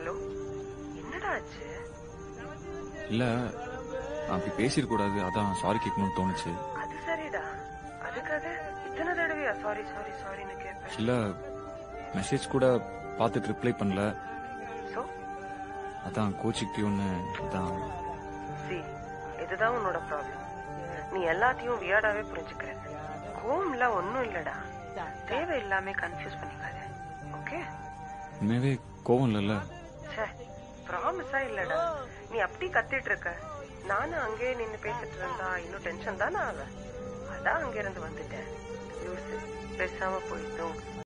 hello என்னடா ஆச்சு இல்ல நான் அப்படி பேசிருக்க கூடாது அதான் சாரி கேட்கணும்னு தோணுச்சு அது சரிடா அதுக்காக இத்தனை தடவையா சாரி சாரி சாரின்னு கேட்பேன் இல்ல மெசேஜ் கூட பார்த்துட்டு ரிப்ளை பண்ணல சோ அதான் கோச்சிக்கிட்டியோன்னு அதான் சி இதுதான் உன்னோட ப்ராப்ளம் நீ எல்லாத்தையும் வியர்டாவே புரிஞ்சுக்கிற கோம்லாம் ஒண்ணும் இல்லடா தேவையில்லாம கன்ஃபியூஸ் பண்ணிக்காத ஓகே உண்மையாவே கோவம் இல்லைல்ல ச்சே ப்ராமிஸா இல்லடா நீ அப்படி கத்திட்டு இருக்க நானும் அங்கேயே நின்னு பேசிட்டு இருந்தா இன்னும் டென்ஷன் தானே ஆக அதான் அங்க இருந்து வந்துட்டேன் யூஸ் பேசாம போயிட்டோம்